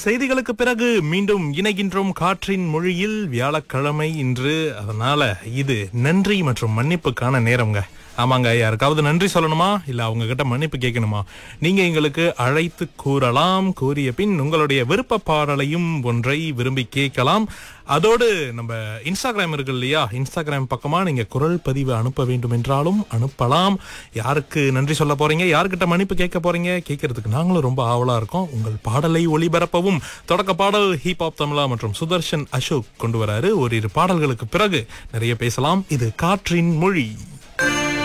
செய்திகளுக்கு பிறகு மீண்டும் இணைகின்றோம் காற்றின் மொழியில் வியாழக்கிழமை இன்று அதனால இது நன்றி மற்றும் மன்னிப்புக்கான நேரம்ங்க ஆமாங்க யாருக்காவது நன்றி சொல்லணுமா இல்ல அவங்க கிட்ட மன்னிப்பு கேட்கணுமா நீங்க எங்களுக்கு அழைத்து கூறலாம் கூறிய பின் உங்களுடைய விருப்ப பாடலையும் ஒன்றை விரும்பி கேட்கலாம் அதோடு நம்ம இன்ஸ்டாகிராம் இருக்கு இல்லையா இன்ஸ்டாகிராம் பக்கமா நீங்க குரல் பதிவு அனுப்ப வேண்டும் என்றாலும் அனுப்பலாம் யாருக்கு நன்றி சொல்ல போறீங்க யார்கிட்ட மன்னிப்பு கேட்க போறீங்க கேட்கறதுக்கு நாங்களும் ரொம்ப ஆவலா இருக்கோம் உங்கள் பாடலை ஒளிபரப்பவும் தொடக்க பாடல் ஹிப் ஹாப் தமிழா மற்றும் சுதர்ஷன் அசோக் கொண்டு வராரு ஓரிரு பாடல்களுக்கு பிறகு நிறைய பேசலாம் இது காற்றின் மொழி